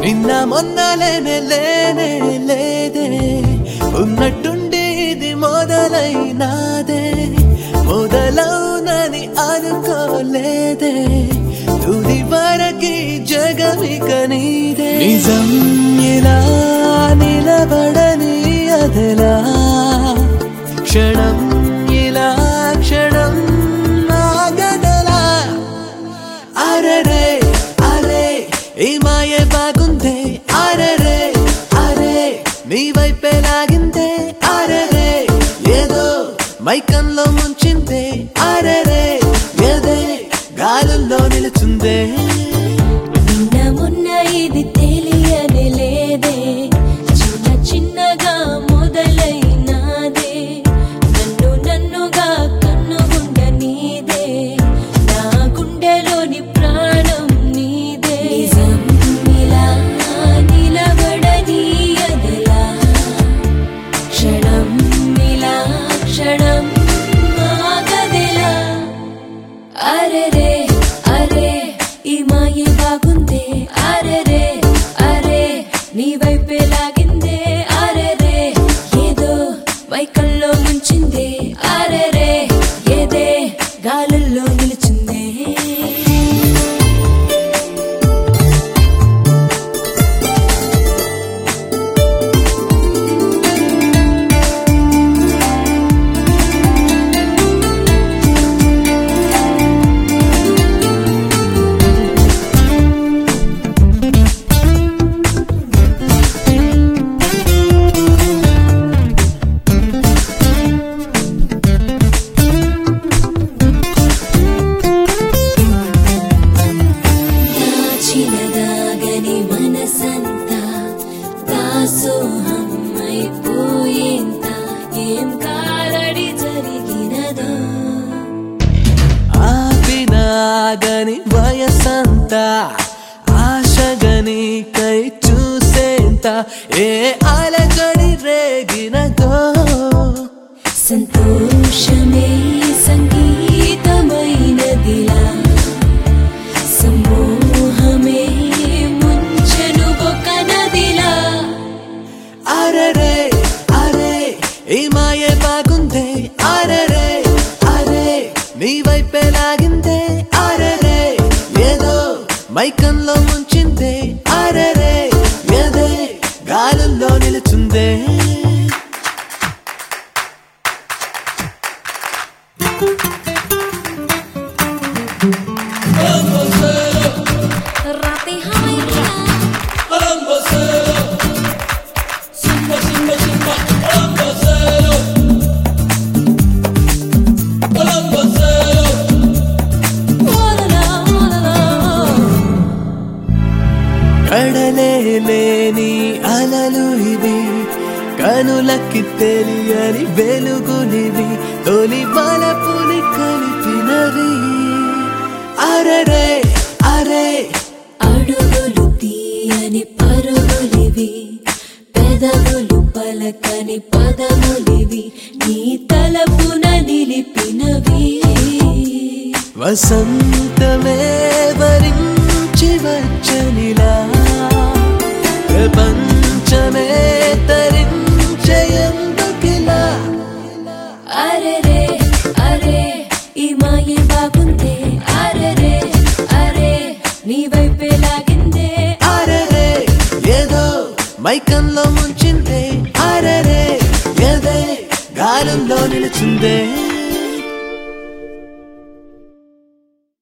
నిన్న మొన్న లేనే లేనే లేదే ఉన్నట్టుండి ఇది మొదలైనాదే మొదలవునని అనుకోలేదే తుది వరకి జగమిక నీదే నిజం ఇలా నిలబడని అదలా క్షణం ఇలా క్షణం ఆగదలా అరరే అరే ఈ మాయ బాగుందే అరరే అరే నీ వైపే లాగిందే అరరే ఏదో మైకంలో ముంచిందే అరరే ఏదే గాలుల్లో నిలుచుందే నిన్న మొన్న ఇది తెలియని లేదే చిన్న చిన్నగా మొదలైనాదే నన్ను నన్నుగా కన్నుగుండ నీదే నా గుండెలోని ప్రాణం నీదే నిజం ఇలా నిలబడని అదలా క్షణం ఇలా క్షణం ఆగదిలా అరెరే అరే ఈ మాయ బాగుందే అరెరే అరే నీ వైపే లాగిందే అరెరే ఏదో వైకల్లో ముంచిందే అరెరే ఏదే గాలుల్లో నిలిచిందే దాచినదాగని మనసంతా దాసోహం అయిపోయేంత ఏం కాలడి జరిగినదో ఆపినాగని వయసంతా ఆశగని కై చూసేంత ఏ అలజడి రేగినదో సంతోషమే సంగీతమైనదిలా సమూహమే ముంచెను ఒక నదిలా అరరే అరే ఈ మాయ బాగుందే అరరే అరే నీ వైపే లాగిందే అరరే ఏదో మైకంలో ముంచిందే అరరే ఏదే గాలుల్లో నిలుచుందే రాతే హాయిగా ఓలలా ఓలలా కడలే లేని అలలు ఇవి కనులకి తెలియని వెలుగులివి తొలి బలపుని కలిపినవి అరరే అరే అడుగులు తీయని పరుగులివి పెదవులు పలకని పదములివి నీ తలపున నిలిపినవి వసంతమే వరించి వచ్చనిలా ప్రపంచమే తరించయందుకిలా అరెరే అరే ఈ మాయ బాగుందే అరెరే అరే నీ వైపే లాగిందే అరరే ఏదో మైకంలో ముంచిందే అరరే ఏదే గాలంలో నిలుచుందే